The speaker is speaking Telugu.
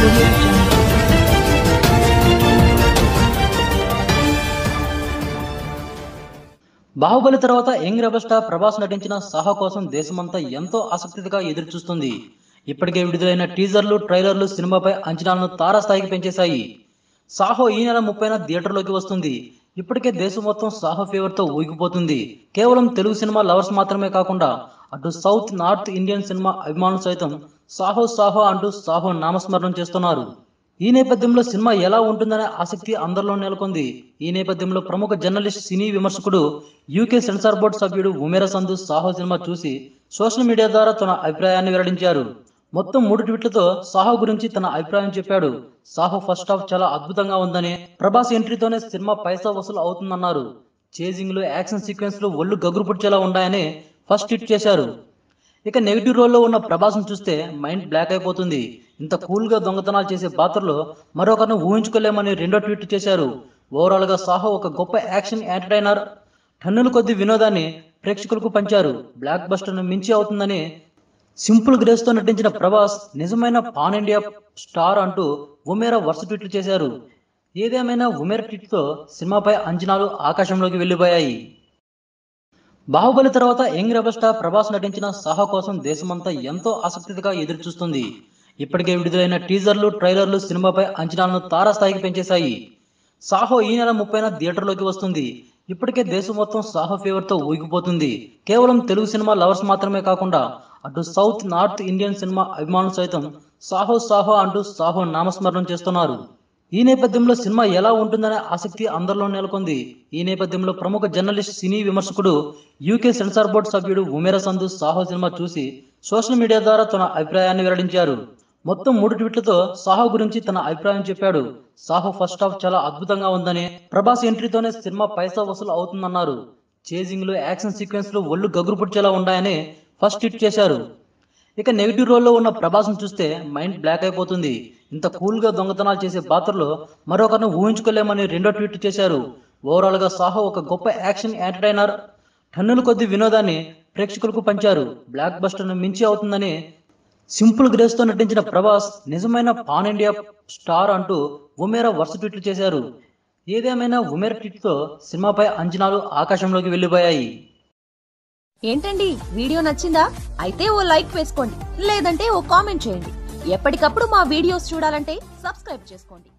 audio jungle. బాహుబలి తర్వాత యంగ్ రెబల్ స్టార్ ప్రభాస్ నటించిన సాహో కోసం దేశమంతా ఎంతో ఆసక్తిగా ఎదురుచూస్తుంది ఇప్పటికే విడుదలైన టీజర్లు ట్రైలర్లు సినిమాపై అంచనాలను తారాస్థాయికి పెంచేశాయి సాహో ఈ నెల ముప్పైన థియేటర్లోకి వస్తుంది ఇప్పటికే దేశం మొత్తం సాహో ఫీవర్ తో ఊగిపోతుంది కేవలం తెలుగు సినిమా లవర్స్ మాత్రమే కాకుండా అటు సౌత్ నార్త్ ఇండియన్ సినిమా అభిమానులు సైతం సాహో సాహో అంటూ సాహో నామస్మరణం చేస్తున్నారు ఈ నేపథ్యంలో సినిమా ఎలా ఉంటుందనే ఆసక్తి అందరిలో నెలకొంది ఈ నేపథ్యంలో ప్రముఖ జర్నలిస్ట్ సినీ విమర్శకుడు యూకే సెన్సార్ బోర్డు సభ్యుడు ఉమేరా సంధు సాహో సినిమా చూసి సోషల్ మీడియా ద్వారా తన అభిప్రాయాన్ని వెల్లడించారు మొత్తం మూడు ట్వీట్లతో సాహో గురించి తన అభిప్రాయం చెప్పాడు సాహో ఫస్ట్ హాఫ్ చాలా అద్భుతంగా ఉందని ప్రభాస్ ఎంట్రీతోనే సినిమా పైసా వసూలు అవుతుందన్నారు చేజింగ్లు యాక్షన్ సీక్వెన్స్లు ఒళ్ళు గగురు పుడిచేలా ఉన్నాయని ఫస్ట్ ట్వీట్ చేశారు ఇక నెగిటివ్ రోల్లో ఉన్న ప్రభాస్ను చూస్తే మైండ్ బ్లాక్ అయిపోతుంది ఇంత కూల్ గా దొంగతనాలు చేసే పాత్రలో మరొకరిని ఊహించుకోలేమని రెండో ట్వీట్ చేశారు ఓవరాల్ గా సాహో ఒక గొప్ప యాక్షన్ ఎంటర్టైనర్ టన్నుల కొద్ది వినోదాన్ని ప్రేక్షకులకు పంచారు బ్లాక్ బస్టర్ ను మించి అవుతుందని సింపుల్ గ్రేస్ తో నటించిన ప్రభాస్ నిజమైన పాన్ ఇండియా స్టార్ అంటూ ఉమేరా వరుస ట్వీట్లు చేశారు ఏదేమైనా ఉమేర్ ట్వీట్ తో సినిమాపై అంచనాలు ఆకాశంలోకి వెళ్లిపోయాయి బాహుబలి తర్వాత యంగ్ రెబల్ స్టార్ ప్రభాస్ నటించిన సాహో కోసం దేశమంతా ఎంతో ఆసక్తిగా ఎదురుచూస్తుంది ఇప్పటికే విడుదలైన టీజర్లు ట్రైలర్లు సినిమాపై అంచనాలను తారాస్థాయికి పెంచేశాయి సాహో ఈ నెల ముప్పైన థియేటర్లోకి వస్తుంది ఇప్పటికే దేశం మొత్తం సాహో ఫీవర్ తో ఊగిపోతుంది కేవలం తెలుగు సినిమా లవర్స్ మాత్రమే కాకుండా అటు సౌత్ నార్త్ ఇండియన్ సినిమా అభిమానులు సైతం సాహో సాహో అంటూ సాహో నామస్మరణం చేస్తున్నారు ఈ నేపథ్యంలో సినిమా ఎలా ఉంటుందనే ఆసక్తి అందరిలో నెలకొంది ఈ నేపథ్యంలో ప్రముఖ జర్నలిస్ట్ సినీ విమర్శకుడు యూకే సెన్సార్ బోర్డు సభ్యుడు ఉమేరా సంధు సాహో సినిమా చూసి సోషల్ మీడియా ద్వారా తన అభిప్రాయాన్ని వెల్లడించారు మొత్తం మూడు ట్వీట్లతో సాహో గురించి తన అభిప్రాయం చెప్పాడు సాహో ఫస్ట్ హాఫ్ చాలా అద్భుతంగా ఉందని ప్రభాస్ ఎంట్రీతోనే సినిమా పైసా వసూలు అవుతుందన్నారు చేజింగ్లు యాక్షన్ సీక్వెన్స్లు ఒళ్ళు గగురు పుడిచేలా ఉన్నాయని ఫస్ట్ ట్వీట్ చేశారు ఇక నెగిటివ్ రోల్లో ఉన్న ప్రభాస్ను చూస్తే మైండ్ బ్లాక్ అయిపోతుంది ఇంత కూల్ గా దొంగతనాలు చేసే పాత్రలో మరొకరిని ఊహించుకోలేమని రెండో ట్వీట్ చేశారు ఓవరాల్ గా సాహో ఒక గొప్ప యాక్షన్ ఎంటర్టైనర్ టన్నుల కొద్ది వినోదాన్ని ప్రేక్షకులకు పంచారు బ్లాక్ బస్టర్ ను మించి అవుతుందని సింపుల్ గ్రేస్ తో నటించిన ప్రభాస్ నిజమైన పాన్ ఇండియా స్టార్ అంటూ ఉమేరా వరుస ట్వీట్లు చేశారు ఏదేమైనా ఉమేరా ట్వీట్ తో సినిమాపై అంచనాలు ఆకాశంలోకి వెళ్లిపోయాయి ఏంటండి వీడియో నచ్చిందా అయితే ఓ లైక్ వేసుకోండి లేదంటే ఓ కామెంట్ చేయండి ఎప్పటికప్పుడు మా వీడియోస్ చూడాలంటే సబ్స్క్రైబ్ చేసుకోండి